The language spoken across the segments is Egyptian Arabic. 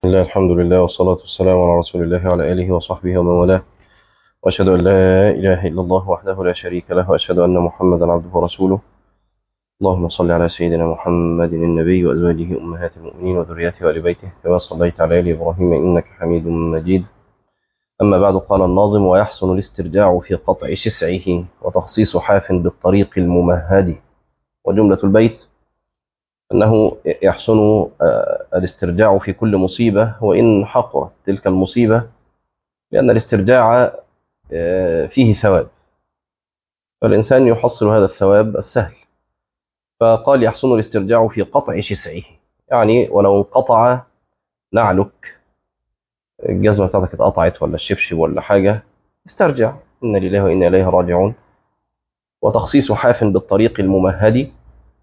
بسم الله الحمد لله والصلاة والسلام على رسول الله وعلى آله وصحبه ومن والاه وأشهد أن لا إله إلا الله وحده لا شريك له وأشهد أن محمدا عبده ورسوله اللهم صل على سيدنا محمد النبي وأزواجه أمهات المؤمنين وذريته وآل بيته كما صليت على آل إبراهيم إنك حميد مجيد أما بعد قال الناظم ويحسن الاسترجاع في قطع شسعه وتخصيص حاف بالطريق الممهد وجملة البيت أنه يحسن الاسترجاع في كل مصيبة وإن حقرت تلك المصيبة لأن الاسترجاع فيه ثواب فالإنسان يحصل هذا الثواب السهل فقال يحسن الاسترجاع في قطع شسعه يعني ولو انقطع نعلك الجزمة بتاعتك اتقطعت ولا الشبشب ولا حاجة استرجع إن لله وإنا إليه راجعون وتخصيص حاف بالطريق الممهد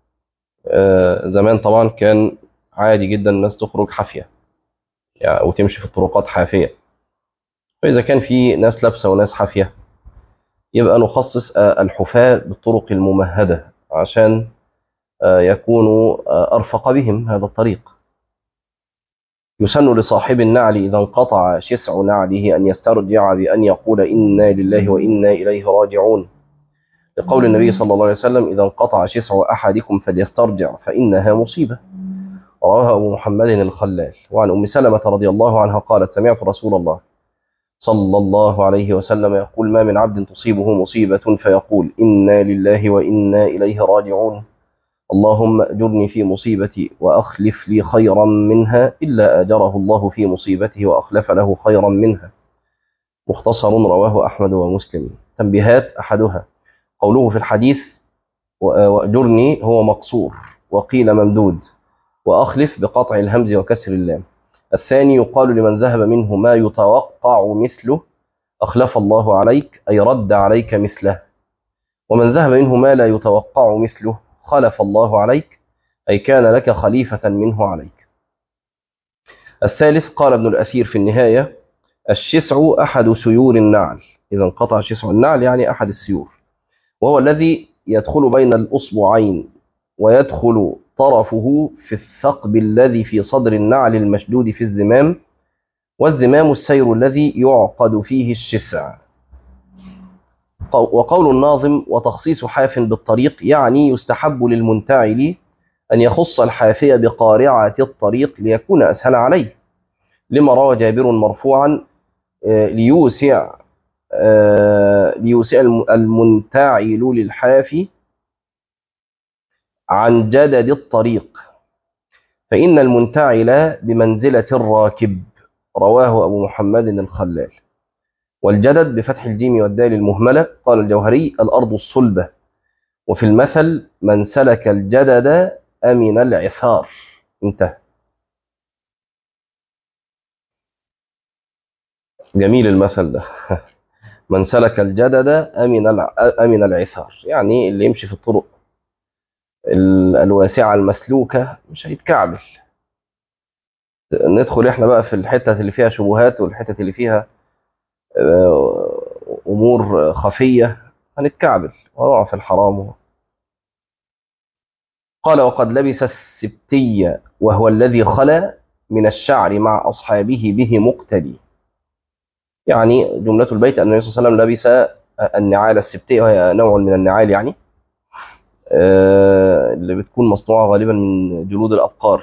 زمان طبعا كان عادي جدا الناس تخرج حافية يعني وتمشي في الطرقات حافية فإذا كان في ناس لابسة وناس حافية يبقى نخصص الحفاة بالطرق الممهدة عشان يكونوا أرفق بهم هذا الطريق يسن لصاحب النعل إذا انقطع شسع نعله أن يسترجع بأن يقول إنا لله وإنا إليه راجعون لقول النبي صلى الله عليه وسلم إذا انقطع شسع أحدكم فليسترجع فإنها مصيبة رواه أبو محمد الخلال وعن أم سلمة رضي الله عنها قالت سمعت رسول الله صلى الله عليه وسلم يقول ما من عبد تصيبه مصيبة فيقول إنا لله وإنا إليه راجعون اللهم أجرني في مصيبتي وأخلف لي خيرا منها إلا أجره الله في مصيبته وأخلف له خيرا منها مختصر رواه أحمد ومسلم تنبيهات أحدها قوله في الحديث وأجرني هو مقصور وقيل ممدود وأخلف بقطع الهمز وكسر اللام الثاني يقال لمن ذهب منه ما يتوقع مثله أخلف الله عليك أي رد عليك مثله ومن ذهب منه ما لا يتوقع مثله خلف الله عليك أي كان لك خليفة منه عليك الثالث قال ابن الأثير في النهاية الشسع أحد سيور النعل إذا انقطع شسع النعل يعني أحد السيور وهو الذي يدخل بين الأصبعين ويدخل طرفه في الثقب الذي في صدر النعل المشدود في الزمام والزمام السير الذي يعقد فيه الشسع وقول الناظم وتخصيص حاف بالطريق يعني يستحب للمنتعل أن يخص الحافية بقارعة الطريق ليكون أسهل عليه لما روى جابر مرفوعا ليوسع ليوسع المنتعل للحافي عن جدد الطريق فإن المنتعل بمنزلة الراكب رواه أبو محمد الخلال والجدد بفتح الجيم والدال المهملة قال الجوهري الأرض الصلبة وفي المثل من سلك الجدد أمن العثار انتهى جميل المثل ده من سلك الجدد أمن أمن العثار يعني اللي يمشي في الطرق الواسعة المسلوكة مش هيتكعبل ندخل احنا بقى في الحتة اللي فيها شبهات والحتة اللي فيها أمور خفية هنتكعبل ونقع في الحرام قال وقد لبس السبتي وهو الذي خلا من الشعر مع أصحابه به مقتدي يعني جملة البيت أن النبي صلى الله عليه وسلم لبس النعال السبتية وهي نوع من النعال يعني اللي بتكون مصنوعة غالبا من جلود الأبقار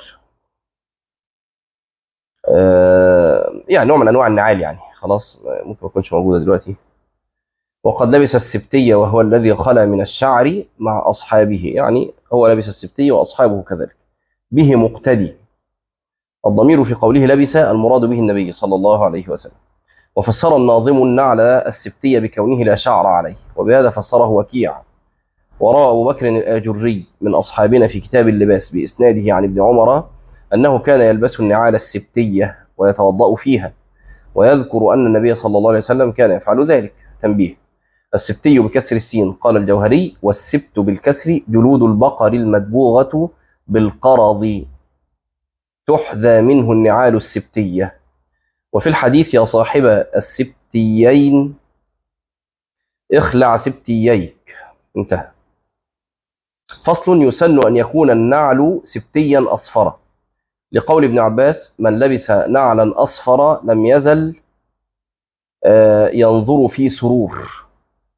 يعني نوع من أنواع النعال يعني خلاص ممكن ما تكونش موجودة دلوقتي وقد لبس السبتية وهو الذي خلى من الشعر مع أصحابه يعني هو لبس السبتية وأصحابه كذلك به مقتدي الضمير في قوله لبس المراد به النبي صلى الله عليه وسلم وفسر الناظم النعل السبتية بكونه لا شعر عليه وبهذا فسره وكيع وروى أبو بكر الآجري من أصحابنا في كتاب اللباس بإسناده عن ابن عمر أنه كان يلبس النعال السبتية ويتوضأ فيها ويذكر أن النبي صلى الله عليه وسلم كان يفعل ذلك تنبيه السبتي بكسر السين قال الجوهري والسبت بالكسر جلود البقر المدبوغة بالقرض تحذى منه النعال السبتية وفي الحديث يا صاحب السبتيين اخلع سبتييك انتهى فصل يسن أن يكون النعل سبتيا أصفرا لقول ابن عباس من لبس نعلا أصفر لم يزل آه، ينظر في سرور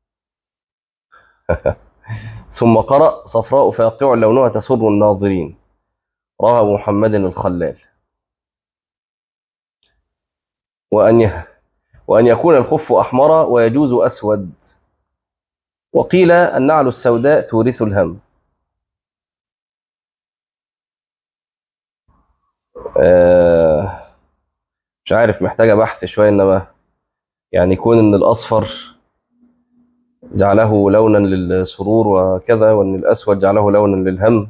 ثم قرأ صفراء فاقع لونها تسر الناظرين رواه محمد الخلال وأن ي... وأن يكون الخف أحمر ويجوز أسود وقيل النعل السوداء تورث الهم آه، مش عارف محتاجة بحث شوية إنما يعني يكون إن الأصفر جعله لونا للسرور وكذا وإن الأسود جعله لونا للهم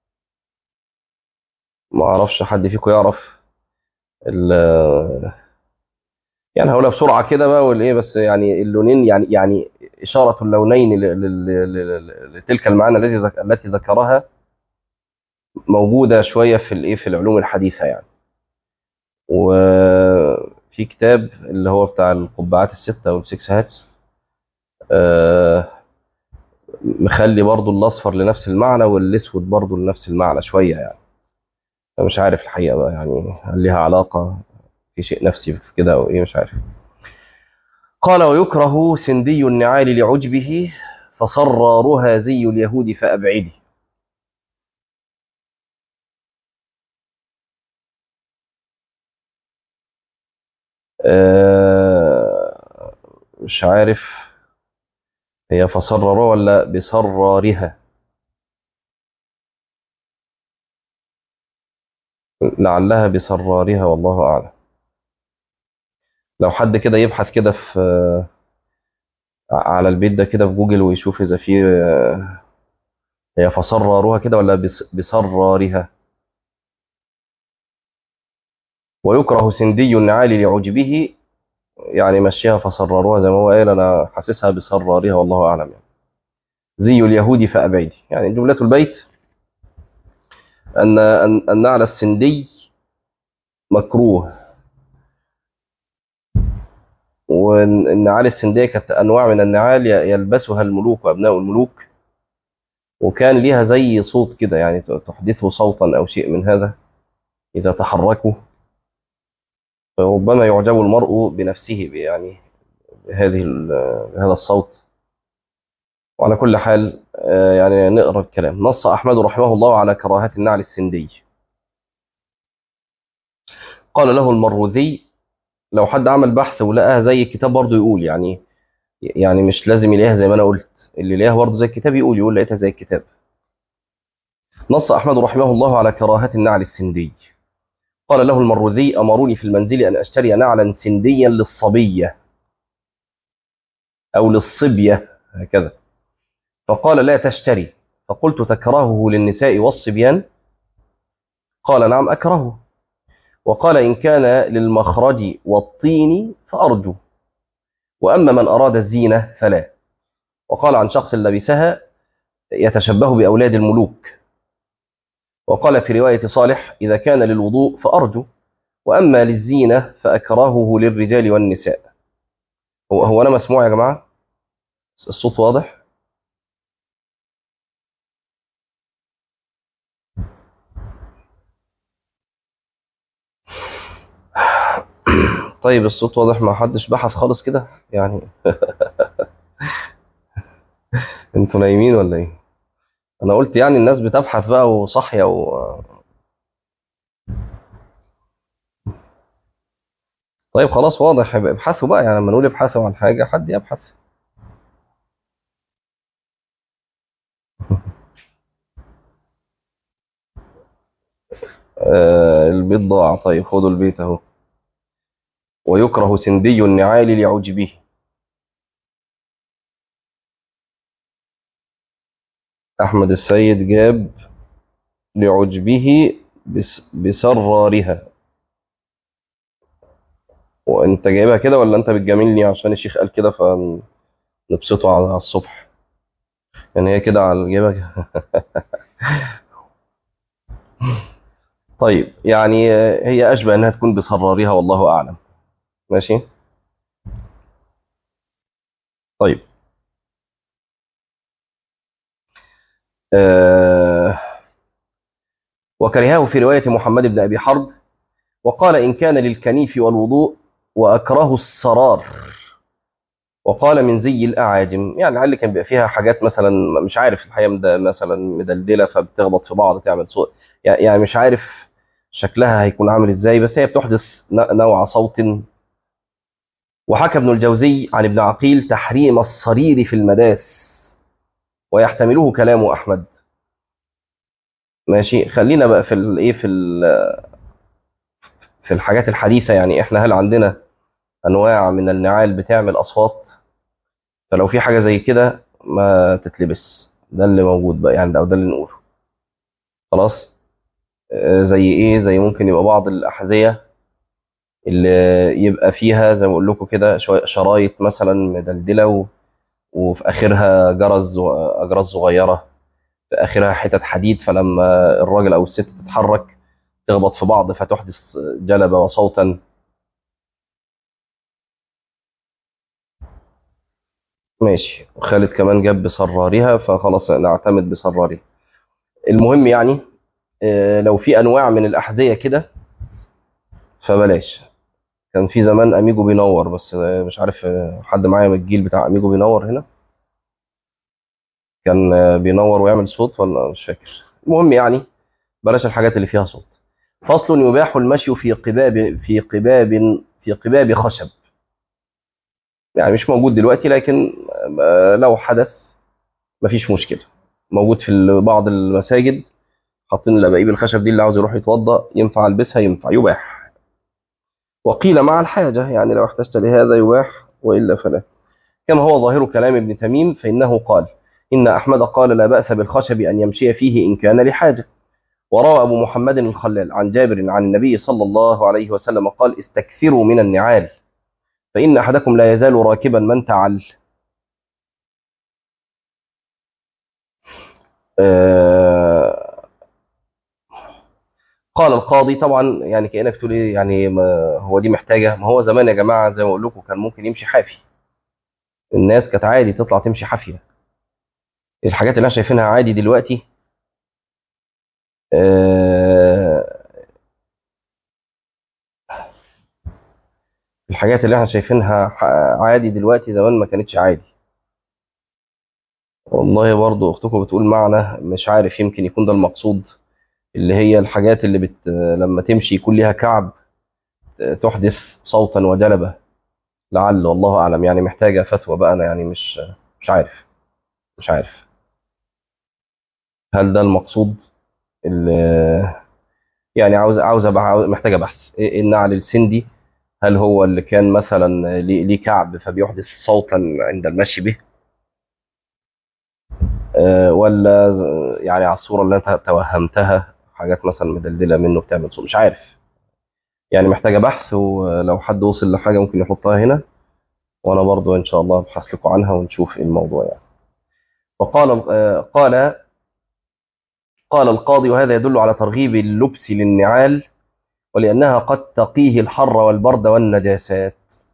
ما أعرفش حد فيكم يعرف ال- يعني هقولها بسرعة كده بقى والإيه بس يعني اللونين يعني يعني إشارة اللونين ل- ل- ل- ل- لتلك المعاني التي ذك- التي ذكرها موجودة شوية في الإيه في العلوم الحديثة يعني وفي كتاب اللي هو بتاع القبعات الستة أو السكس هاتس آه، مخلي برضو الأصفر لنفس المعنى والأسود برضو لنفس المعنى شوية يعني فمش عارف الحقيقة بقى يعني هل ليها علاقة في شيء نفسي في كده أو إيه مش عارف قال ويكره سندي النعال لعجبه فصرارها زي اليهود فأبعدي آه، مش عارف هي فصرر ولا بصرارها لعلها بصرارها والله أعلم لو حد كده يبحث كده في على البيت ده كده في جوجل ويشوف إذا في آه، هي فصرارها كده ولا بص- بصرارها ويكره سندي النعال لعجبه يعني مشيها فصرروها زي ما هو قال أنا حاسسها بصرارها والله أعلم يعني زي اليهود فأبعدي يعني جملة البيت أن أن النعل السندي مكروه والنعال السندية كانت أنواع من النعال ي- يلبسها الملوك وأبناء الملوك وكان ليها زي صوت كده يعني ت- تحدثه صوتا أو شيء من هذا إذا تحركوا ربما يعجب المرء بنفسه ب- يعني بهذه ال- بهذا الصوت وعلى كل حال آه، يعني نقرأ الكلام نص أحمد رحمه الله على كراهة النعل السندي قال له المروذي لو حد عمل بحث ولقاها زي الكتاب برضه يقول يعني يعني مش لازم يلاقيها زي ما انا قلت اللي يلاقيها برضه زي الكتاب يقول يقول لقيتها زي الكتاب نص احمد رحمه الله على كراهه النعل السندي قال له المروذي امروني في المنزل ان اشتري نعلا سنديا للصبيه او للصبيه هكذا فقال لا تشتري فقلت تكرهه للنساء والصبيان قال نعم اكرهه وقال ان كان للمخرج والطين فارجو واما من اراد الزينه فلا وقال عن شخص لبسها يتشبه بأولاد الملوك وقال في رواية صالح إذا كان للوضوء فأرجو وأما للزينة فأكرهه للرجال والنساء هو, هو أنا مسموع يا جماعة الصوت واضح طيب الصوت واضح ما حدش بحث خالص كده يعني انتوا نايمين ولا ايه انا قلت يعني الناس بتبحث بقى وصاحيه و... طيب خلاص واضح يبقى ابحثوا بقى يعني لما نقول ابحثوا عن حاجه حد يبحث آه البيت ضاع طيب خدوا البيت اهو ويكره سندي النعال لعجبه أحمد السيد جاب لعجبه بس بسرارها وأنت جايبها كده ولا أنت بتجاملني عشان الشيخ قال كده فنبسطه على على الصبح يعني هي كده على جايبها طيب يعني هي أشبه أنها تكون بسرارها والله أعلم ماشي طيب آه وكرهه في رواية محمد بن أبي حرب وقال إن كان للكنيف والوضوء وأكره السرار وقال من زي الأعاجم يعني لعل كان بيبقى فيها حاجات مثلا مش عارف الحقيقة مد- مثلا مدلدلة فبتخبط في بعض تعمل صوت يعني مش عارف شكلها هيكون عامل ازاي بس هي بتحدث ن- نوع صوت وحكى ابن الجوزي عن ابن عقيل تحريم الصرير في المداس ويحتمله كلام أحمد ماشي خلينا بقى في الايه في ال- في الحاجات الحديثة يعني احنا هل عندنا انواع من النعال بتعمل اصوات فلو في حاجة زي كده ما تتلبس ده اللي موجود بقى يعني ده- او ده اللي نقوله خلاص آه، زي ايه زي ممكن يبقى بعض الاحذية اللي يبقى فيها زي ما بقول لكم كده شوية شرايط مثلا مدلدلة و... وفي اخرها جرس و- اجراس صغيرة في اخرها حتت حديد فلما الراجل او الست تتحرك تخبط في بعض فتحدث جلبة وصوتا ماشي خالد كمان جاب بصرارها فخلاص نعتمد بصرارها المهم يعني آه، لو في انواع من الاحذيه كده فبلاش كان في زمان اميجو بينور بس آه، مش عارف آه، حد معايا من الجيل بتاع اميجو بينور هنا كان آه، بينور ويعمل صوت ولا مش فاكر المهم يعني بلاش الحاجات اللي فيها صوت فصل يباح المشي في قباب في قباب في قباب خشب يعني مش موجود دلوقتي لكن آه، لو حدث مفيش مشكله موجود في ال- بعض المساجد حاطين الابايب الخشب دي اللي عاوز يروح يتوضا ينفع البسها ينفع يباح وقيل مع الحاجه يعني لو احتجت لهذا يباح والا فلا كما هو ظاهر كلام ابن تميم فانه قال ان احمد قال لا باس بالخشب ان يمشي فيه ان كان لحاجه وروى ابو محمد الخلال عن جابر عن النبي صلى الله عليه وسلم قال استكثروا من النعال فان احدكم لا يزال راكبا من تعل آه قال القاضي طبعا يعني كانك تقول ايه يعني ما هو دي محتاجه ما هو زمان يا جماعه زي ما اقول لكم كان ممكن يمشي حافي الناس كانت عادي تطلع تمشي حافيه الحاجات اللي احنا شايفينها عادي دلوقتي آه، الحاجات اللي احنا شايفينها ح- عادي دلوقتي زمان ما كانتش عادي والله برضو اختكم بتقول معنى مش عارف يمكن يكون ده المقصود اللي هي الحاجات اللي بت لما تمشي يكون ليها كعب تحدث صوتا وجلبة لعل والله اعلم يعني محتاجة فتوى بقى انا يعني مش مش عارف مش عارف هل ده المقصود اللي يعني عاوز عاوز أبقى عاوز- محتاجة بحث إيه النعل السندي هل هو اللي كان مثلا ليه ليه كعب فبيحدث صوتا عند المشي به آه، ولا ز- يعني على الصورة اللي انت توهمتها حاجات مثلا مدلدلة منه بتعمل صوت مش عارف يعني محتاجة بحث ولو حد وصل لحاجة ممكن يحطها هنا وانا برضو ان شاء الله ابحث لكم عنها ونشوف إيه الموضوع يعني وقال آه، قال قال القاضي وهذا يدل على ترغيب اللبس للنعال ولأنها قد تقيه الحر والبرد والنجاسات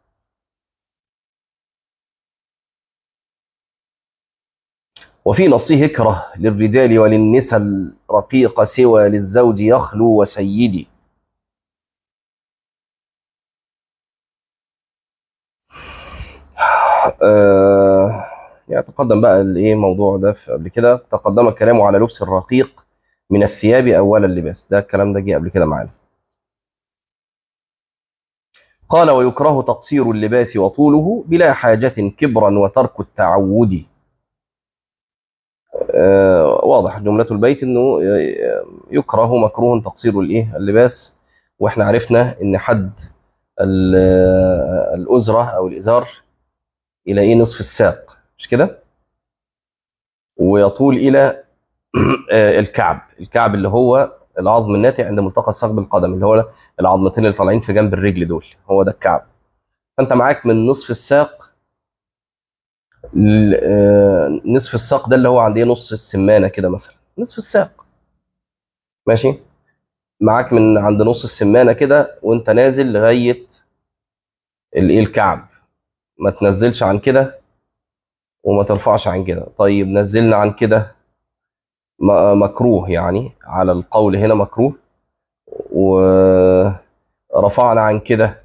وفي نصه اكره للرجال وللنساء الرقيق سوى للزوج يخلو وسيدي آه يعني تقدم بقى الايه الموضوع ده في- قبل كده تقدم الكلام على لبس الرقيق من الثياب اول اللباس ده الكلام ده جه قبل كده معانا قال ويكره تقصير اللباس وطوله بلا حاجة كبرا وترك التعود آه واضح جملة البيت انه آه، يكره مكروه تقصير الايه اللباس واحنا عرفنا ان حد ال- آه، الأزرة او الإزار الى ايه نصف الساق مش كده ويطول الى آه، الكعب الكعب اللي هو العظم الناتئ عند ملتقى الساق بالقدم اللي هو العظمتين اللي طالعين في جنب الرجل دول هو ده الكعب فانت معاك من نصف الساق ل- آه، نصف الساق ده اللي هو عند ايه نص السمانه كده مثلا نصف الساق ماشي معاك من عند نص السمانه كده وانت نازل لغايه الايه الكعب ما تنزلش عن كده وما ترفعش عن كده طيب نزلنا عن كده م- مكروه يعني على القول هنا مكروه ورفعنا عن كده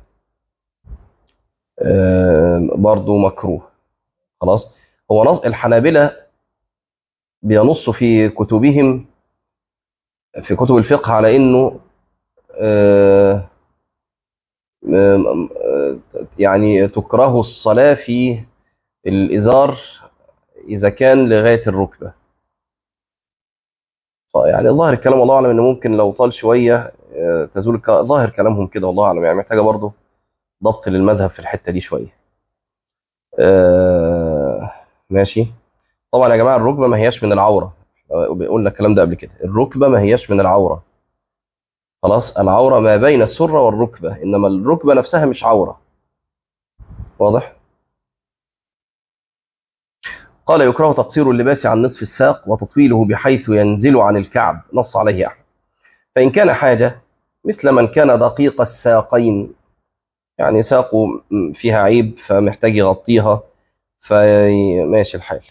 آه، برضو مكروه خلاص هو نص الحنابلة بينص في كتبهم في كتب الفقه على انه آه، آه، آه، يعني تكره الصلاة في الإزار إذا كان لغاية الركبة يعني ظاهر الكلام الله أعلم إنه ممكن لو طال شوية آه، تزول الك- ظاهر كلامهم كده والله أعلم يعني محتاجة برضه ضبط للمذهب في الحتة دي شوية آه، ماشي طبعا يا جماعة الركبة ما هياش من العورة آه، قلنا الكلام ده قبل كده الركبة ما هياش من العورة خلاص العورة ما بين السرة والركبة إنما الركبة نفسها مش عورة واضح قال يكره تقصير اللباس عن نصف الساق وتطويله بحيث ينزل عن الكعب نص عليه أحمد فإن كان حاجة مثل من كان دقيق الساقين يعني ساقه م- فيها عيب فمحتاج يغطيها فماشي الحال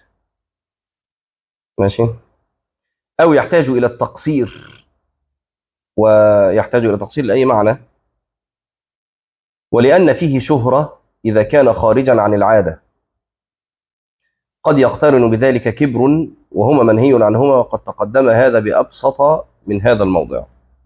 ماشي أو يحتاج إلى التقصير ويحتاج إلى تقصير لأي معنى ولأن فيه شهرة إذا كان خارجا عن العادة قد يقترن بذلك كبر وهما منهي عنهما وقد تقدم هذا بأبسط من هذا الموضع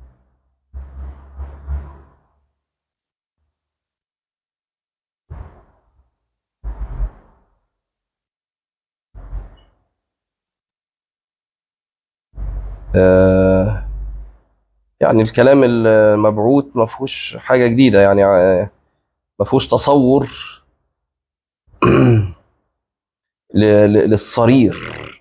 آه، يعني الكلام المبعوث ما فيهوش حاجة جديدة يعني آه، ما فيهوش تصور ل- ل- للصرير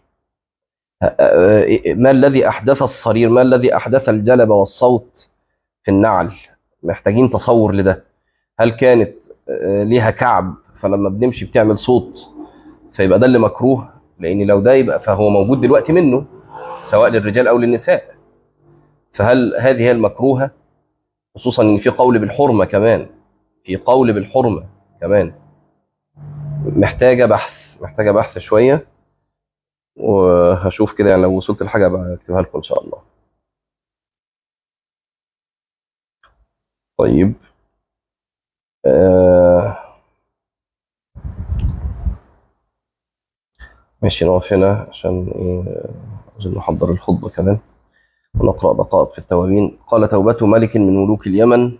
آه، ما الذي أحدث الصرير ما الذي أحدث الجلب والصوت في النعل محتاجين تصور لده هل كانت آه، ليها كعب فلما بنمشي بتعمل صوت فيبقى ده اللي مكروه لأن لو ده يبقى فهو موجود دلوقتي منه سواء للرجال أو للنساء فهل هذه هي المكروهة خصوصا ان في قول بالحرمه كمان في قول بالحرمه كمان محتاجه بحث محتاجه بحث شويه وهشوف كده يعني لو وصلت لحاجه بقى اكتبها لكم ان شاء الله طيب آه ماشي نقف هنا عشان ايه عايزين نحضر الخطبه كمان ونقرا دقائق في التوابين قال توبة ملك من ملوك اليمن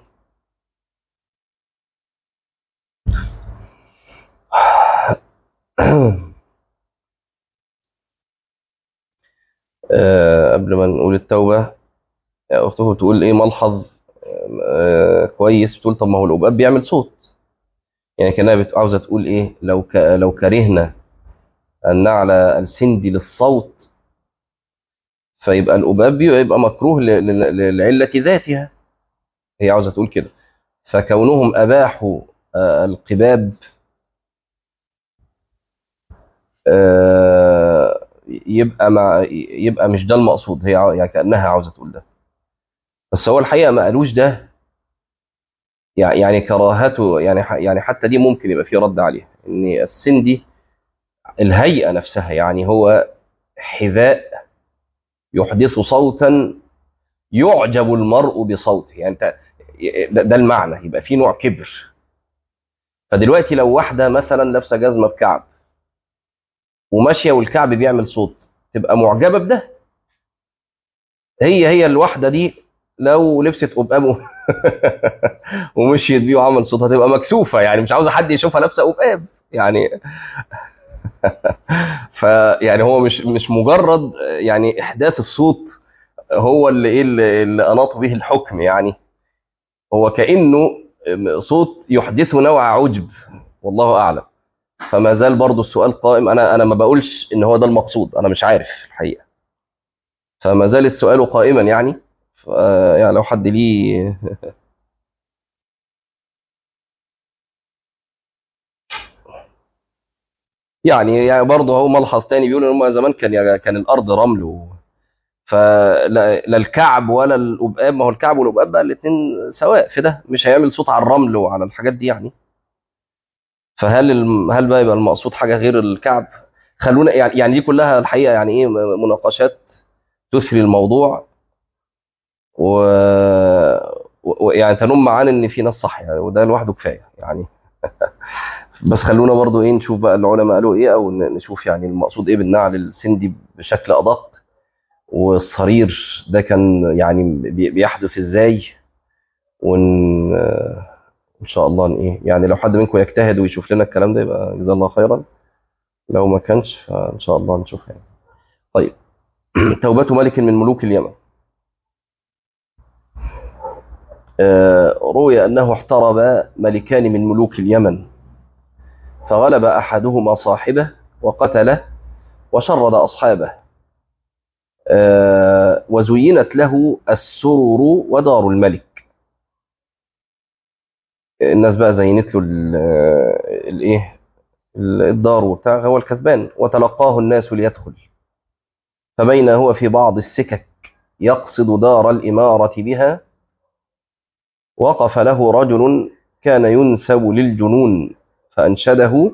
آه قبل ما نقول التوبه اخته بتقول ايه ملحظ آه كويس بتقول طب ما هو الأباب بيعمل صوت يعني كانها بت- عاوزه تقول ايه لو ك... لو كرهنا ان نعلى السندي للصوت فيبقى الأباب يبقى مكروه ل... ل... للعلة ذاتها هي عاوزه تقول كده فكونهم اباحوا آه القباب آه يبقى مع يبقى مش ده المقصود هي عاو- يعني كانها عاوزه تقول ده بس هو الحقيقه ما قالوش ده يع- يعني كراهته يعني ح- يعني حتى دي ممكن يبقى في رد عليها ان السندي الهيئه نفسها يعني هو حذاء يحدث صوتا يعجب المرء بصوته يعني انت ده, ده المعنى يبقى في نوع كبر فدلوقتي لو واحده مثلا لابسه جزمه بكعب وماشيه والكعب بيعمل صوت تبقى معجبه بده هي هي الواحده دي لو لبست قبقاب ومشيت بيه وعمل صوت هتبقى مكسوفه يعني مش عاوزه حد يشوفها لابسه قبقاب يعني فيعني هو مش مش مجرد يعني احداث الصوت هو اللي ايه اللي اللي اناط به الحكم يعني هو كانه صوت يحدث نوع عجب والله اعلم فما زال برضو السؤال قائم انا انا ما بقولش ان هو ده المقصود انا مش عارف الحقيقه فما زال السؤال قائما يعني ف- يعني لو حد ليه يعني يعني برضه هو ملحظ تاني بيقول ان هم زمان كان كان الارض رمل و... فلا لا الكعب ولا القبقاب ما هو الكعب والقبقاب بقى الاثنين سواء في ده مش هيعمل صوت على الرمل وعلى الحاجات دي يعني فهل الم... هل بقى يبقى المقصود حاجه غير الكعب خلونا يعني يعني دي كلها الحقيقه يعني ايه مناقشات تثري الموضوع و... و... يعني تنم عن ان في ناس صح يعني وده لوحده كفايه يعني بس خلونا برضو ايه نشوف بقى العلماء قالوا ايه او ن- نشوف يعني المقصود ايه بالنعل السندي بشكل ادق والصرير ده كان يعني بي- بيحدث ازاي ون ان شاء الله ن- ايه يعني لو حد منكم يجتهد ويشوف لنا الكلام ده يبقى جزاه الله خيرا لو ما كانش فان شاء الله نشوف يعني طيب توبة ملك من ملوك اليمن آه، روي أنه احترب ملكان من ملوك اليمن فغلب أحدهما صاحبه وقتله وشرد أصحابه آه، وزينت له السرر ودار الملك الناس بقى زينت له ال- الايه ال- الدار وبتاع هو الكسبان وتلقاه الناس ليدخل فبين هو في بعض السكك يقصد دار الإمارة بها وقف له رجل كان ينسب للجنون فأنشده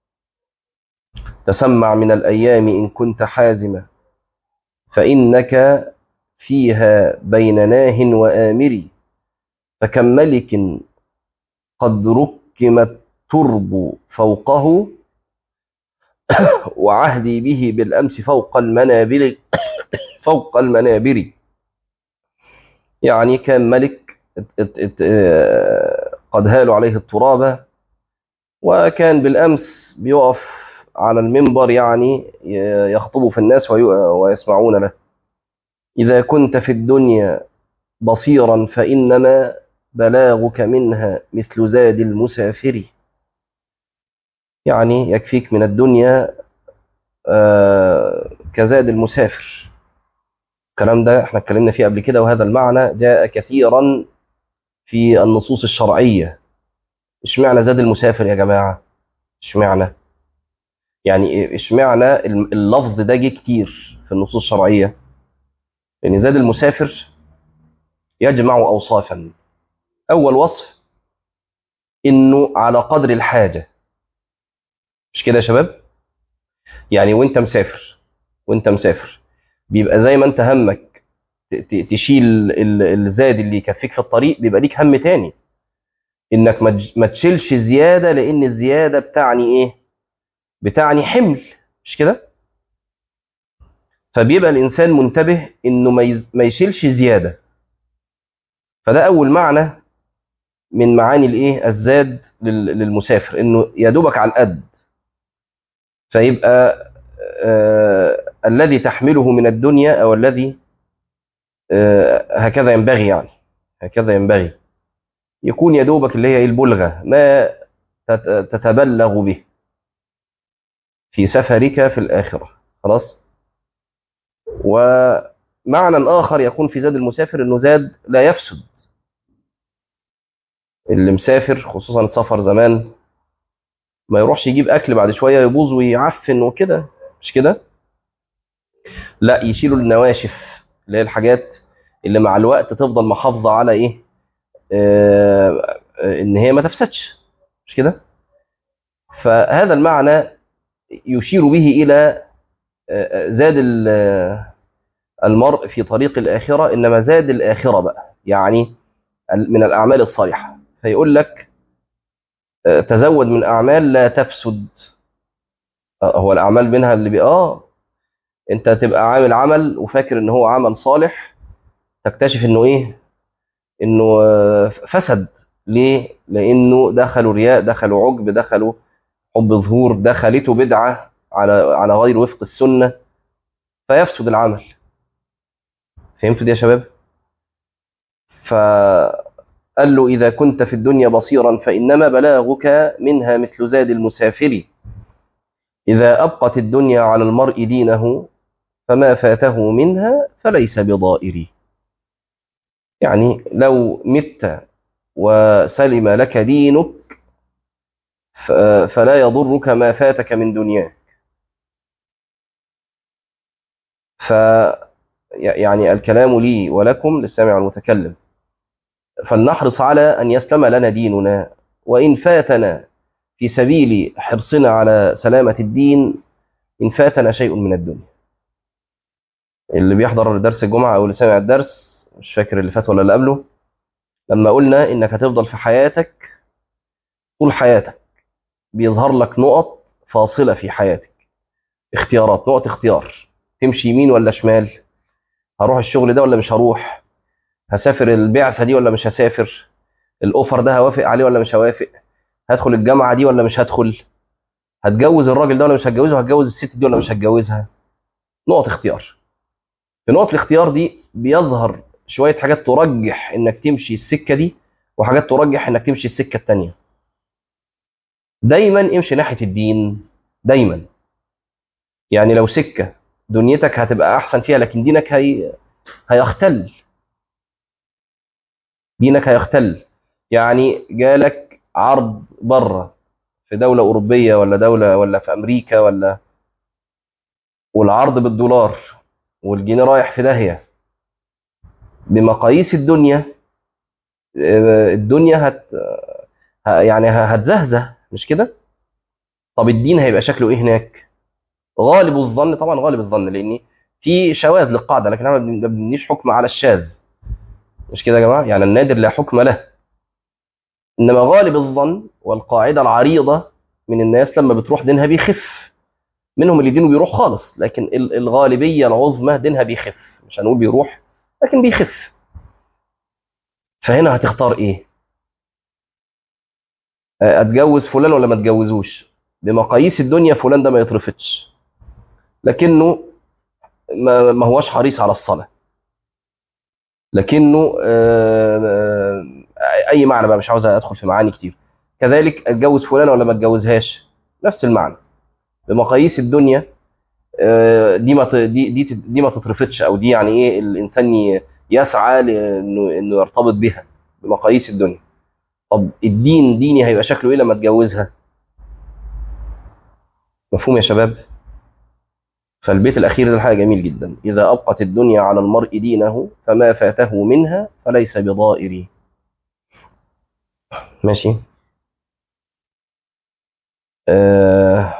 تسمع من الأيام إن كنت حازما فإنك فيها بين ناه وآمر فكم ملك قد ركم الترب فوقه وعهدي به بالأمس فوق المنابر فوق المنابر يعني كان ملك ات- ات- ات- آه، قد هالوا عليه التراب وكان بالأمس بيقف على المنبر يعني ي- يخطب في الناس وي- ويسمعون له إذا كنت في الدنيا بصيرا فإنما بلاغك منها مثل زاد المسافر يعني يكفيك من الدنيا آه، كزاد المسافر الكلام ده احنا اتكلمنا فيه قبل كده وهذا المعنى جاء كثيرا في النصوص الشرعية اشمعنى زاد المسافر يا جماعة اشمعنى يعني إيه- اشمعنى الم- اللفظ ده جه كتير في النصوص الشرعية لأن زاد المسافر يجمع أوصافا أول وصف إنه على قدر الحاجة مش كده يا شباب يعني وانت مسافر وانت مسافر بيبقى زي ما انت همك ت- ت- تشيل ال- الزاد اللي يكفيك في الطريق بيبقى ليك هم تاني انك ما تج- ما تشيلش زياده لان الزياده بتعني ايه بتعني حمل مش كده فبيبقى الانسان منتبه انه ما يز- ما يشيلش زياده فده اول معنى من معاني الايه الزاد لل- للمسافر انه يا دوبك على القد فيبقى آه الذي تحمله من الدنيا او الذي آه هكذا ينبغي يعني هكذا ينبغي يكون يا دوبك اللي هي البلغه ما تت- تتبلغ به في سفرك في الآخرة خلاص ومعنى آخر يكون في زاد المسافر أنه زاد لا يفسد اللي مسافر خصوصا السفر زمان ما يروحش يجيب أكل بعد شوية يبوظ ويعفن وكده مش كده لا يشيلوا النواشف اللي هي الحاجات اللي مع الوقت تفضل محافظة على إيه آه آه، إن هي ما تفسدش مش كده فهذا المعنى يشير به إلى آه، آه، زاد ال- آه، المرء في طريق الآخرة إنما زاد الآخرة بقى يعني ال- من الأعمال الصالحة فيقول لك آه، تزود من أعمال لا تفسد آه، هو الأعمال منها اللي بي آه أنت تبقى عامل عمل وفاكر إن هو عمل صالح تكتشف إنه إيه إنه آه، فسد ليه؟ لأنه دخلوا رياء دخلوا عجب دخلوا حب ظهور دخلته بدعة على على غير وفق السنة فيفسد العمل فهمتوا دي يا شباب؟ فقال له إذا كنت في الدنيا بصيرا فإنما بلاغك منها مثل زاد المسافر إذا أبقت الدنيا على المرء دينه فما فاته منها فليس بضائر يعني لو مت وسلم لك دينك ف- فلا يضرك ما فاتك من دنياك ف يعني الكلام لي ولكم للسامع المتكلم فلنحرص على أن يسلم لنا ديننا وإن فاتنا في سبيل حرصنا على سلامة الدين إن فاتنا شيء من الدنيا اللي بيحضر درس الجمعة أو اللي سمع الدرس مش فاكر اللي فات ولا اللي قبله لما قلنا إنك هتفضل في حياتك طول حياتك بيظهر لك نقط فاصلة في حياتك اختيارات نقط اختيار تمشي يمين ولا شمال هروح الشغل ده ولا مش هروح هسافر البعثة دي ولا مش هسافر الأوفر ده هوافق عليه ولا مش هوافق هدخل الجامعة دي ولا مش هدخل هتجوز الراجل ده ولا مش هتجوزه هتجوز الست دي ولا مش هتجوزها نقط اختيار في نقط الاختيار دي بيظهر شوية حاجات ترجح انك تمشي السكة دي وحاجات ترجح انك تمشي السكة التانية دايما امشي ناحية الدين دايما يعني لو سكة دنيتك هتبقى احسن فيها لكن دينك هي... هيختل دينك هيختل يعني جالك عرض بره في دولة أوروبية ولا دولة ولا في أمريكا ولا والعرض بالدولار والجنيه رايح في داهية بمقاييس الدنيا الدنيا هت يعني هتزهزه مش كده؟ طب الدين هيبقى شكله ايه هناك؟ غالب الظن طبعا غالب الظن لان في شواذ للقاعده لكن احنا ما بنبنيش حكم على الشاذ مش كده يا جماعه؟ يعني النادر لا حكم له انما غالب الظن والقاعده العريضه من الناس لما بتروح دينها بيخف منهم اللي دينه بيروح خالص لكن الغالبيه العظمى دينها بيخف مش هنقول بيروح لكن بيخف فهنا هتختار ايه اتجوز فلان ولا ما اتجوزوش بمقاييس الدنيا فلان ده ما يترفضش لكنه ما هوش حريص على الصلاه لكنه اي معنى بقى مش عاوز ادخل في معاني كتير كذلك اتجوز فلان ولا ما اتجوزهاش نفس المعنى بمقاييس الدنيا دي ما دي دي دي ما تترفضش او دي يعني ايه الانسان يسعى لانه انه يرتبط بها بمقاييس الدنيا طب الدين ديني هيبقى شكله ايه لما اتجوزها مفهوم يا شباب فالبيت الاخير ده حاجه جميل جدا اذا ابقت الدنيا على المرء دينه فما فاته منها فليس بضائر ماشي آه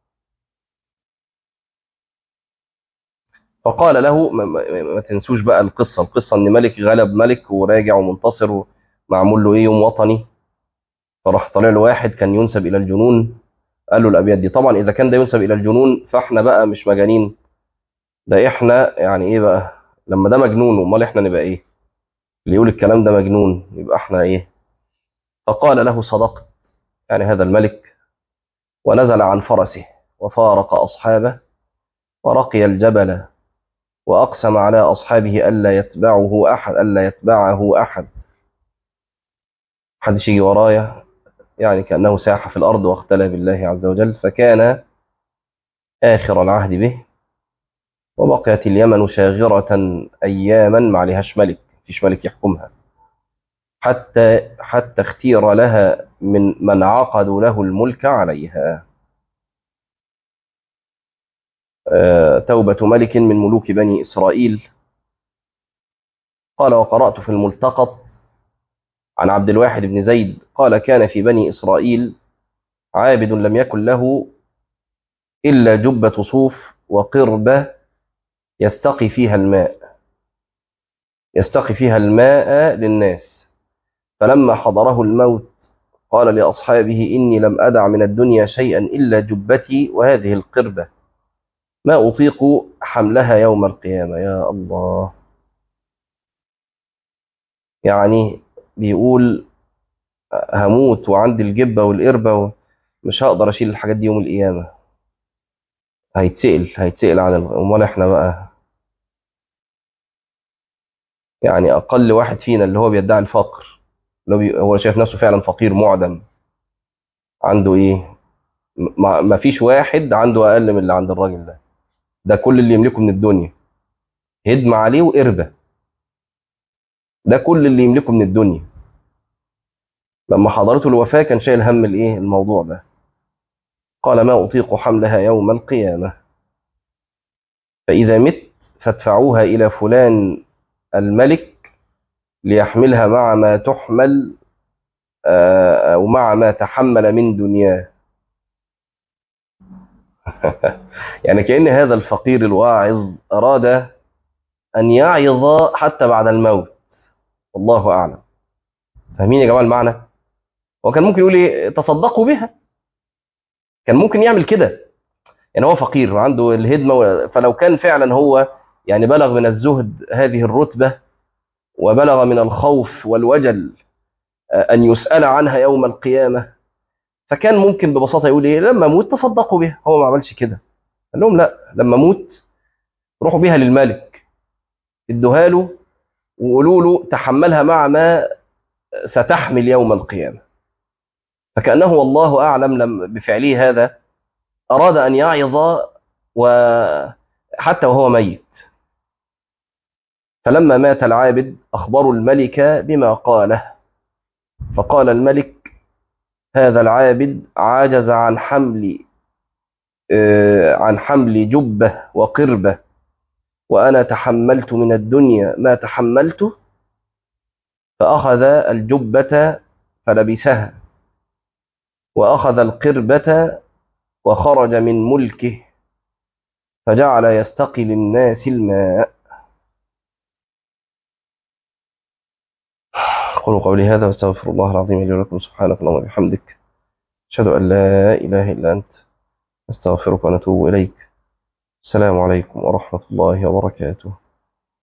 فقال له ما, ما, ما تنسوش بقى القصة القصة ان ملك غلب ملك وراجع ومنتصر ومعمول له ايه يوم وطني فراح طالع له واحد كان ينسب الى الجنون قال له الابيات دي طبعا اذا كان ده ينسب الى الجنون فاحنا بقى مش مجانين ده احنا يعني ايه بقى لما ده مجنون امال احنا نبقى ايه اللي يقول الكلام ده مجنون يبقى احنا ايه فقال له صدقت يعني هذا الملك ونزل عن فرسه وفارق اصحابه ورقي الجبل وأقسم على أصحابه ألا يتبعه أحد ألا يتبعه أحد حدش يجي ورايا يعني كأنه ساح في الأرض واختلى بالله عز وجل فكان آخر العهد به وبقيت اليمن شاغرة أياما ما عليهاش ملك فيش ملك يحكمها حتى حتى اختير لها من من عقدوا له الملك عليها توبة ملك من ملوك بني إسرائيل قال وقرأت في الملتقط عن عبد الواحد بن زيد قال كان في بني إسرائيل عابد لم يكن له إلا جبة صوف وقربة يستقي فيها الماء يستقي فيها الماء للناس فلما حضره الموت قال لأصحابه إني لم أدع من الدنيا شيئا إلا جبتي وهذه القربة ما أطيق حملها يوم القيامة يا الله يعني بيقول هموت وعندي الجبة والقربة مش هقدر أشيل الحاجات دي يوم القيامة هيتسأل هيتسأل عن أمال إحنا بقى يعني أقل واحد فينا اللي هو بيدعي الفقر اللي هو, بي... هو شايف نفسه فعلا فقير معدم عنده إيه ما... ما فيش واحد عنده أقل من اللي عند الراجل ده ده كل اللي يملكه من الدنيا هدم عليه وقربة ده كل اللي يملكه من الدنيا لما حضرته الوفاة كان شايل هم الايه الموضوع ده قال ما أطيق حملها يوم القيامة فإذا مت فادفعوها إلى فلان الملك ليحملها مع ما تحمل أو مع ما تحمل من دنياه يعني كأن هذا الفقير الواعظ أراد أن يعظ حتى بعد الموت والله أعلم فاهمين يا جماعة المعنى هو كان ممكن يقول إيه تصدقوا بها كان ممكن يعمل كده يعني هو فقير وعنده الهدمة فلو كان فعلا هو يعني بلغ من الزهد هذه الرتبة وبلغ من الخوف والوجل أن يسأل عنها يوم القيامة فكان ممكن ببساطة يقول إيه لما أموت تصدقوا بها هو ما عملش كده قال لهم لا لما أموت روحوا بيها للملك ادوها له وقولوا له تحملها مع ما ستحمل يوم القيامة فكأنه والله أعلم لم بفعله هذا أراد أن يعظ وحتى وهو ميت فلما مات العابد أخبروا الملك بما قاله فقال الملك هذا العابد عاجز عن حمل عن حمل جبة وقربة وأنا تحملت من الدنيا ما تحملته فأخذ الجبة فلبسها وأخذ القربة وخرج من ملكه فجعل يستقي للناس الماء أقول قولي هذا واستغفر الله العظيم لي ولكم سبحانك اللهم وبحمدك أشهد أن لا إله إلا أنت أستغفرك ونتوب إليك السلام عليكم ورحمة الله وبركاته